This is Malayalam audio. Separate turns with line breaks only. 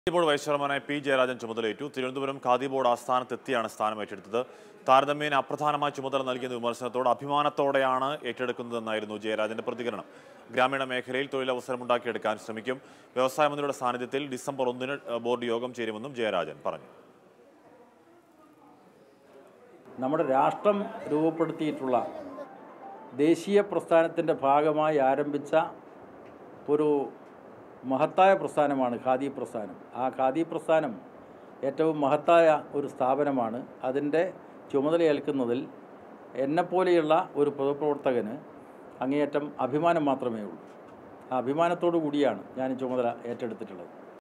ഖാദി ബോർഡ് വൈസ് ചെയർമാനായി പി ജയരാജൻ ചുമതലയേറ്റു തിരുവനന്തപുരം ഖാദി ബോർഡ് ആസ്ഥാനത്തെത്തിയാണ് സ്ഥാനം ഏറ്റെടുത്തത് താരതമ്യേന അപ്രധാനമായ ചുമതല നൽകിയെന്ന വിമർശനത്തോട് അഭിമാനത്തോടെയാണ് ഏറ്റെടുക്കുന്നതെന്നായിരുന്നു ജയരാജന്റെ പ്രതികരണം ഗ്രാമീണ മേഖലയിൽ തൊഴിലവസരമുണ്ടാക്കിയെടുക്കാൻ ശ്രമിക്കും വ്യവസായ മന്ത്രിയുടെ സാന്നിധ്യത്തിൽ ഡിസംബർ ഒന്നിന് ബോർഡ് യോഗം ചേരുമെന്നും ജയരാജൻ പറഞ്ഞു
നമ്മുടെ രാഷ്ട്രം രൂപപ്പെടുത്തിയിട്ടുള്ള ദേശീയ പ്രസ്ഥാനത്തിൻ്റെ ഭാഗമായി ആരംഭിച്ച ഒരു മഹത്തായ പ്രസ്ഥാനമാണ് ഖാദി പ്രസ്ഥാനം ആ ഖാദി പ്രസ്ഥാനം ഏറ്റവും മഹത്തായ ഒരു സ്ഥാപനമാണ് അതിൻ്റെ ചുമതലയേൽക്കുന്നതിൽ എന്നെപ്പോലെയുള്ള ഒരു പൊതുപ്രവർത്തകന് അങ്ങേയറ്റം അഭിമാനം മാത്രമേ ഉള്ളൂ ആ അഭിമാനത്തോടു കൂടിയാണ് ഞാൻ ഈ ചുമതല ഏറ്റെടുത്തിട്ടുള്ളത്